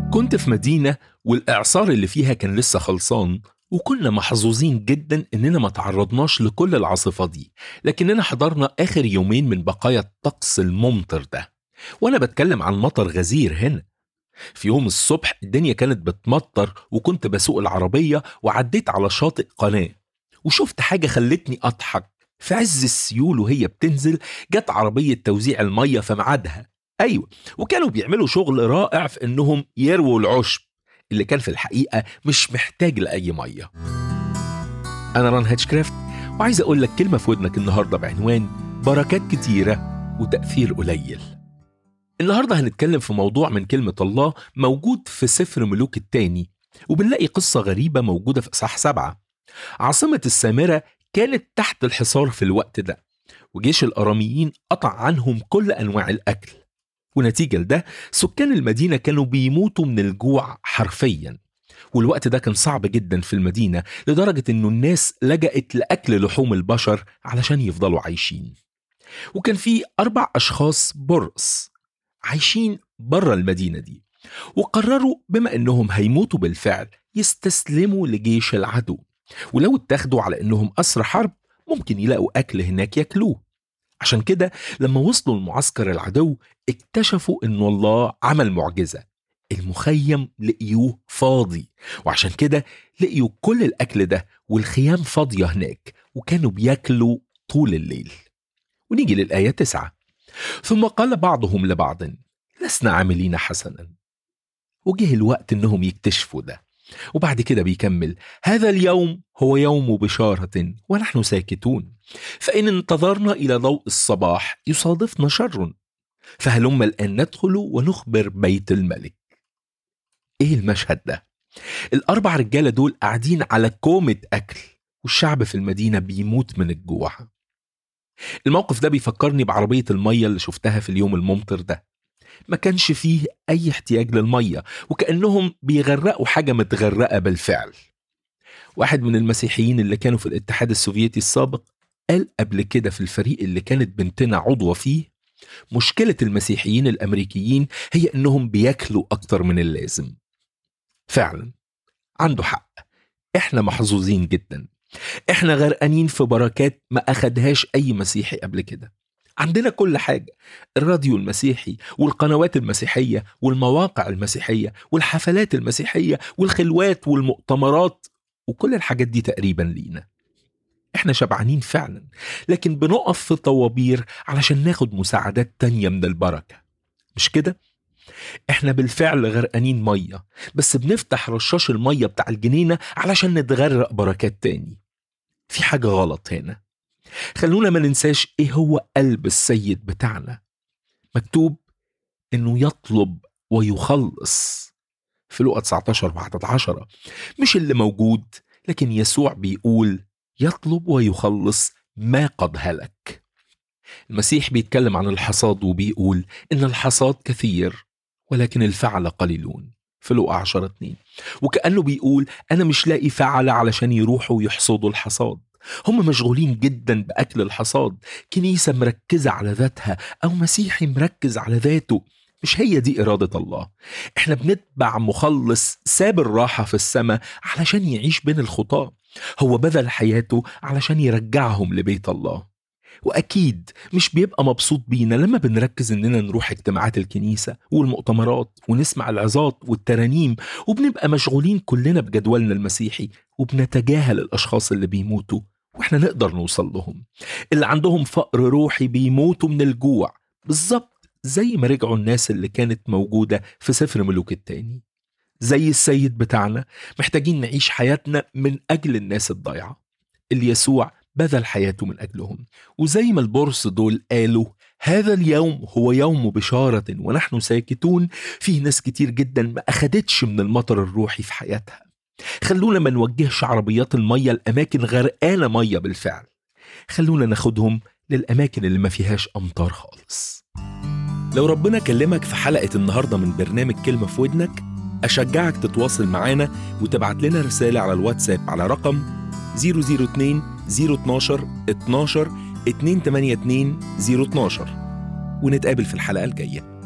كنت في مدينة والإعصار اللي فيها كان لسه خلصان وكنا محظوظين جدا إننا ما تعرضناش لكل العاصفة دي لكننا حضرنا آخر يومين من بقايا الطقس الممطر ده وأنا بتكلم عن مطر غزير هنا في يوم الصبح الدنيا كانت بتمطر وكنت بسوق العربية وعديت على شاطئ قناة وشفت حاجة خلتني أضحك في عز السيول وهي بتنزل جت عربية توزيع المية في ميعادها أيوة وكانوا بيعملوا شغل رائع في إنهم يرووا العشب اللي كان في الحقيقة مش محتاج لأي مية أنا ران هاتشكرافت وعايز أقول لك كلمة في ودنك النهاردة بعنوان بركات كتيرة وتأثير قليل النهاردة هنتكلم في موضوع من كلمة الله موجود في سفر ملوك التاني وبنلاقي قصة غريبة موجودة في إصحاح سبعة عاصمة السامرة كانت تحت الحصار في الوقت ده وجيش الأراميين قطع عنهم كل أنواع الأكل ونتيجة لده سكان المدينة كانوا بيموتوا من الجوع حرفيا والوقت ده كان صعب جدا في المدينة لدرجة انه الناس لجأت لأكل لحوم البشر علشان يفضلوا عايشين وكان في أربع أشخاص برص عايشين بره المدينة دي وقرروا بما انهم هيموتوا بالفعل يستسلموا لجيش العدو ولو اتاخدوا على انهم أسر حرب ممكن يلاقوا أكل هناك ياكلوه عشان كده لما وصلوا لمعسكر العدو اكتشفوا ان الله عمل معجزة المخيم لقيوه فاضي وعشان كده لقيوا كل الأكل ده والخيام فاضية هناك وكانوا بياكلوا طول الليل ونيجي للآية تسعة ثم قال بعضهم لبعض لسنا عاملين حسنا وجه الوقت انهم يكتشفوا ده وبعد كده بيكمل هذا اليوم هو يوم بشارة ونحن ساكتون فإن انتظرنا إلى ضوء الصباح يصادفنا شر فهلم الآن ندخل ونخبر بيت الملك إيه المشهد ده؟ الأربع رجالة دول قاعدين على كومة أكل والشعب في المدينة بيموت من الجوع الموقف ده بيفكرني بعربية المية اللي شفتها في اليوم الممطر ده ما كانش فيه أي احتياج للمية وكأنهم بيغرقوا حاجة متغرقة بالفعل واحد من المسيحيين اللي كانوا في الاتحاد السوفيتي السابق قال قبل كده في الفريق اللي كانت بنتنا عضوة فيه مشكلة المسيحيين الأمريكيين هي إنهم بياكلوا أكتر من اللازم فعلا عنده حق إحنا محظوظين جدا إحنا غرقانين في بركات ما أخدهاش أي مسيحي قبل كده عندنا كل حاجة الراديو المسيحي والقنوات المسيحية والمواقع المسيحية والحفلات المسيحية والخلوات والمؤتمرات وكل الحاجات دي تقريبا لينا احنا شبعانين فعلا لكن بنقف في طوابير علشان ناخد مساعدات تانية من البركة مش كده؟ احنا بالفعل غرقانين مية بس بنفتح رشاش المية بتاع الجنينة علشان نتغرق بركات تاني في حاجة غلط هنا خلونا ما ننساش ايه هو قلب السيد بتاعنا مكتوب انه يطلب ويخلص في لقى 19 بعد 10 مش اللي موجود لكن يسوع بيقول يطلب ويخلص ما قد هلك المسيح بيتكلم عن الحصاد وبيقول إن الحصاد كثير ولكن الفعل قليلون في لقى 10 2 وكأنه بيقول أنا مش لاقي فعل علشان يروحوا يحصدوا الحصاد هم مشغولين جدا بأكل الحصاد كنيسة مركزة على ذاتها أو مسيحي مركز على ذاته مش هي دي إرادة الله احنا بنتبع مخلص ساب الراحة في السماء علشان يعيش بين الخطاة هو بذل حياته علشان يرجعهم لبيت الله وأكيد مش بيبقى مبسوط بينا لما بنركز إننا نروح اجتماعات الكنيسة والمؤتمرات ونسمع العظات والترانيم وبنبقى مشغولين كلنا بجدولنا المسيحي وبنتجاهل الأشخاص اللي بيموتوا وإحنا نقدر نوصل لهم اللي عندهم فقر روحي بيموتوا من الجوع بالظبط زي ما رجعوا الناس اللي كانت موجودة في سفر ملوك التاني زي السيد بتاعنا محتاجين نعيش حياتنا من أجل الناس الضايعة اللي يسوع بذل حياته من أجلهم وزي ما البرص دول قالوا هذا اليوم هو يوم بشارة ونحن ساكتون في ناس كتير جدا ما أخدتش من المطر الروحي في حياتها خلونا ما نوجهش عربيات المية لأماكن غرقانة مية بالفعل خلونا ناخدهم للأماكن اللي ما فيهاش أمطار خالص لو ربنا كلمك في حلقة النهاردة من برنامج كلمة في ودنك أشجعك تتواصل معانا وتبعت لنا رسالة على الواتساب على رقم 002 012 12 282 012 ونتقابل في الحلقة الجاية